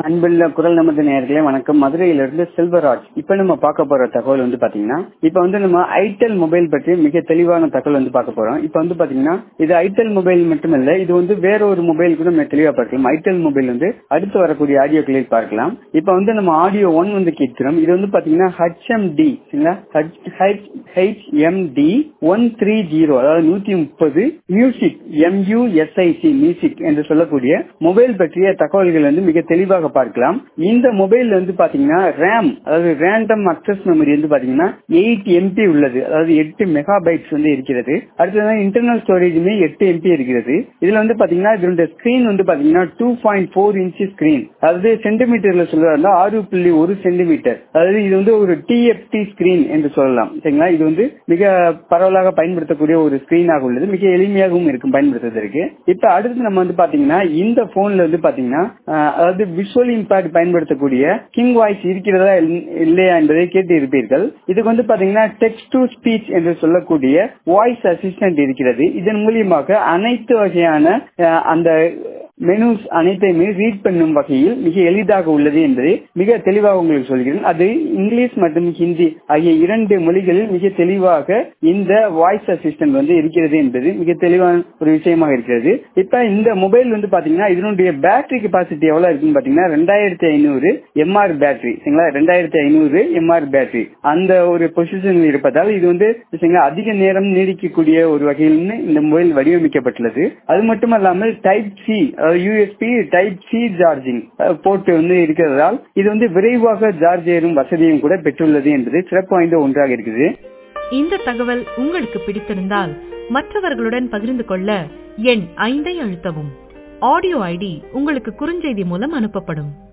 அன்புள்ள குரல் நமது நேயர்களே வணக்கம் மதுரையிலிருந்து செல்வராஜ் இப்ப நம்ம பார்க்க போற தகவல் வந்து பாத்தீங்கன்னா இப்ப வந்து நம்ம ஐடெல் மொபைல் பற்றி மிக தெளிவான தகவல் வந்து பார்க்க போறோம் இப்ப வந்து பாத்தீங்கன்னா இது ஐடெல் மொபைல் மட்டுமல்ல இது வந்து வேற ஒரு மொபைல் கூட நம்ம தெளிவா பார்க்கலாம் ஐடெல் மொபைல் வந்து அடுத்து வரக்கூடிய ஆடியோக்களில் பார்க்கலாம் இப்ப வந்து நம்ம ஆடியோ ஒன் வந்து கேட்கிறோம் இது வந்து பாத்தீங்கன்னா HMD HMD one three zero அதாவது நூத்தி முப்பது மியூசிக் எம்யூஎஸ்ஐசி மியூசிக் என்று சொல்லக்கூடிய மொபைல் பற்றிய தகவல்கள் வந்து மிக தெளிவாக பார்க்கலாம் இந்த மொபைல் வந்து பாத்தீங்கன்னா ரேம் அதாவது ரேண்டம் அக்சஸ் மெமரி வந்து பாத்தீங்கன்னா எயிட் எம்பி உள்ளது அதாவது எட்டு மெகா பைட்ஸ் வந்து இருக்கிறது அடுத்தது இன்டர்னல் ஸ்டோரேஜுமே எட்டு எம்பி இருக்கிறது இதுல வந்து பாத்தீங்கன்னா இதனுடைய ஸ்கிரீன் வந்து பாத்தீங்கன்னா two point four inch screen அதாவது சென்டிமீட்டர்ல சொல்றதா ஆறு புள்ளி ஒரு சென்டிமீட்டர் அதாவது இது வந்து ஒரு டிஎஃப்டி ஸ்கிரீன் என்று சொல்லலாம் சரிங்களா இது வந்து மிக பரவலாக பயன்படுத்தக்கூடிய ஒரு ஸ்கிரீனாக உள்ளது மிக எளிமையாகவும் இருக்கும் பயன்படுத்துவதற்கு இப்ப அடுத்து நம்ம வந்து பாத்தீங்கன்னா இந்த போன்ல வந்து பாத்தீங்கன்னா அதாவது விஷுவல் இம்பாக்ட் பயன்படுத்தக்கூடிய கிங் வாய்ஸ் இருக்கிறதா இல்லையா என்பதை கேட்டு இருப்பீர்கள் இதுக்கு வந்து பாத்தீங்கன்னா டெக்ஸ்ட் டு ஸ்பீச் என்று சொல்லக்கூடிய வாய்ஸ் அசிஸ்டன்ட் இருக்கிறது இதன் மூலியமாக அனைத்து வகையான அந்த மெனுஸ் அனைத்தையுமே ரீட் பண்ணும் வகையில் மிக எளிதாக உள்ளது என்பதை மிக தெளிவாக உங்களுக்கு சொல்கிறேன் அது இங்கிலீஷ் மற்றும் ஹிந்தி ஆகிய இரண்டு மொழிகளில் மிக தெளிவாக இந்த வாய்ஸ் அசிஸ்டன்ட் வந்து இருக்கிறது என்பது மிக தெளிவான ஒரு விஷயமாக இருக்கிறது இப்ப இந்த மொபைல் வந்து பாத்தீங்கன்னா இதனுடைய பேட்டரி கெபாசிட்டி எவ்வளவு இருக்குன்னு பாத்தீங்கன்னா ரெண்டாயிரத்தி ஐநூறு எம்ஆர் பேட்டரி சரிங்களா ரெண்டாயிரத்தி ஐநூறு எம்ஆர் பேட்டரி அந்த ஒரு பொசிஷன் இருப்பதால் இது வந்து அதிக நேரம் நீடிக்கக்கூடிய ஒரு வகையில் இந்த மொபைல் வடிவமைக்கப்பட்டுள்ளது அது மட்டுமல்லாமல் டைப் சி அதாவது USB type C charging port வந்து இருக்கிறதால் இது வந்து விரைவாக சார்ஜ் ஏறும் வசதியும் கூட பெற்றுள்ளது என்பது சிறப்பு வாய்ந்த ஒன்றாக இருக்குது இந்த தகவல் உங்களுக்கு பிடித்திருந்தால் மற்றவர்களுடன் பகிர்ந்து கொள்ள எண் ஐந்தை அழுத்தவும் ஆடியோ ஐடி உங்களுக்கு குறுஞ்செய்தி மூலம் அனுப்பப்படும்